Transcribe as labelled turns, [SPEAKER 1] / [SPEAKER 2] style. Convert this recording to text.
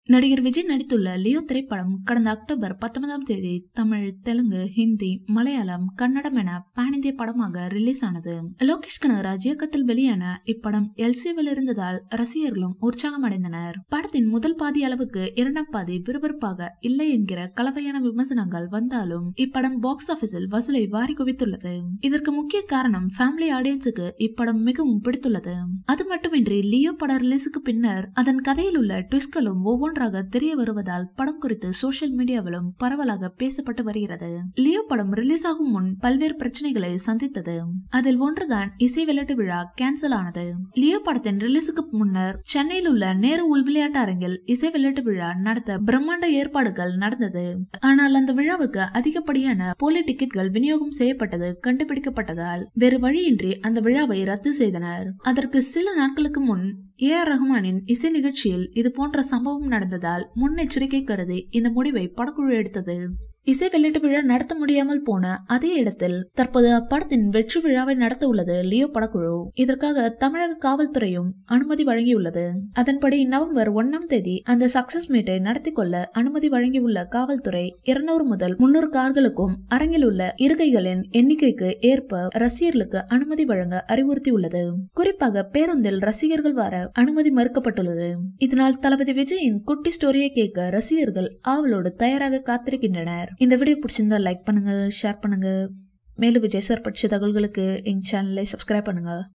[SPEAKER 1] நடிகர் விஜய் நடித்துள்ள லியோ திரைப்படம் கடந்த அக்டோபர் பத்தொன்பதாம் தேதி தமிழ் தெலுங்கு ஹிந்தி மலையாளம் கன்னடம் என பேன் இந்திய படமாக ரிலீஸ் ஆனது லோகேஷ் கனகராஜ் இயக்கத்தில் வெளியான இப்படம் எல்சிவில் இருந்ததால் ரசிகர்களும் உற்சாகம் அடைந்தனர் படத்தின் முதல் பாதி அளவுக்கு இரண்டாம் பாதி விறுவிறுப்பாக இல்லை என்கிற கலவையான விமர்சனங்கள் வந்தாலும் இப்படம் பாக்ஸ் ஆபீஸில் வசூலை வாரி குவித்துள்ளது இதற்கு முக்கிய காரணம் ஃபேமிலி ஆடியன்ஸுக்கு இப்படம் மிகவும் பிடித்துள்ளது அது மட்டுமின்றி லியோ பட ரிலீஸுக்கு பின்னர் அதன் கதையில் உள்ள ட்விஸ்ட்களும் ஒவ்வொன்றாக தெரிய வருவதால் படம் குறித்து சோசியல் மீடியாவிலும் பரவலாக பேசப்பட்டு வருகிறது லியோ படம் ரிலீஸ் ஆகும் முன் பல்வேறு பிரச்சனைகளை சந்தித்தது அதில் ஒன்றுதான் இசை விளையாட்டு விழா கேன்சல் ஆனது லியோ படத்தின் ரிலீஸுக்கு முன்னர் சென்னையில் உள்ள நேரு உள் விளையாட்டு அரங்கில் இசை விளையாட்டு விழா நடத்த பிரம்மாண்ட ஏற்பாடுகள் நடந்தது ஆனால் அந்த விழாவுக்கு அதிகப்படியான போலி டிக்கெட்கள் விநியோகம் செய்யப்பட்டது கண்டுபிடிக்கப்பட்டதால் வேறு வழியின்றி அந்த விழாவை ரத்து செய்தனர் அதற்கு சில நாட்களுக்கு முன் ஏ ஆர் ரஹ்மானின் இசை நிகழ்ச்சியில் இது போன்ற சம்பவம் நடந்ததால் முன்னெச்சரிக்கை கருதி இந்த முடிவை படக்குழு எடுத்தது இசை விளையாட்டு விழா நடத்த முடியாமல் போன அதே இடத்தில் தற்போது அப்படத்தின் வெற்றி விழாவை நடத்த உள்ளது லியோ படக்குழு இதற்காக தமிழக காவல்துறையும் அனுமதி வழங்கியுள்ளது அதன்படி நவம்பர் ஒன்னாம் தேதி அந்த சக்சஸ் மீட்டை நடத்தி கொள்ள அனுமதி வழங்கியுள்ள காவல்துறை இருநூறு முதல் முன்னூறு கார்களுக்கும் அரங்கில் உள்ள இருக்கைகளின் எண்ணிக்கைக்கு ஏற்ப ரசிகர்களுக்கு அனுமதி வழங்க அறிவுறுத்தியுள்ளது குறிப்பாக பேருந்தில் ரசிகர்கள் வர அனுமதி மறுக்கப்பட்டுள்ளது இதனால் தளபதி விஜயின் குட்டி ஸ்டோரியை கேட்க ரசிகர்கள் ஆவலோடு தயாராக காத்திருக்கின்றனர் இந்த வீடியோ பிடிச்சிருந்தா லைக் பண்ணுங்க ஷேர் பண்ணுங்க மேலும் விஜய் சார் படிச்ச தகவல்களுக்கு எங்க சேனலை சப்ஸ்கிரைப் பண்ணுங்க